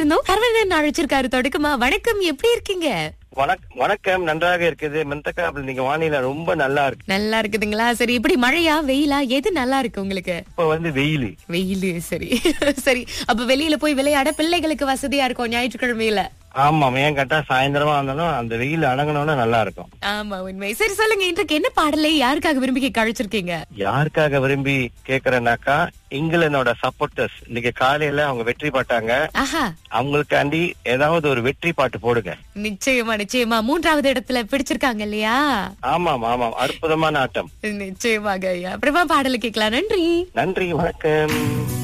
இருந்தோம் அரவிந்தன் அழைச்சிருக்காரு தொடக்கமா வணக்கம் எப்படி இருக்கீங்க வணக்- வணக்கம் நன்றாக இருக்குது மெந்தக்காப்பில் நீங்க வானிலை ரொம்ப நல்லா இருக்கு நல்லா இருக்குதுங்களா சரி இப்படி மழையா வெயிலா எது நல்லா இருக்கு உங்களுக்கு இப்ப வந்து வெயில் வெயிலு சரி சரி அப்ப வெளியில போய் விளையாட பிள்ளைகளுக்கு வசதியா இருக்கும் ஞாயிற்றுக்கிழமையில ஆமா ஏன் கேட்டா சாயந்தரமா வந்தாலும் அந்த வெயில் அடங்கணும்னா நல்லா இருக்கும் ஆமா உண்மை சரி சொல்லுங்க இன்றைக்கு என்ன பாடலை யாருக்காக விரும்பி கேட்க அழைச்சிருக்கீங்க யாருக்காக விரும்பி கேக்குறேன்னாக்கா இங்கிலாந்தோட சப்போர்ட்டர்ஸ் இன்னைக்கு காலையில அவங்க வெற்றி பாட்டாங்க ஆஹா அவங்களுக்காண்டி ஏதாவது ஒரு வெற்றி பாட்டு போடுங்க நிச்சயமா நிச்சயமா மூன்றாவது இடத்துல பிடிச்சிருக்காங்க இல்லையா ஆமாம் ஆமாம் அற்புதமான ஆட்டம் நிச்சயமாக ஐயா அப்புறமா பாடலை கேட்கலாம் நன்றி நன்றி வணக்கம்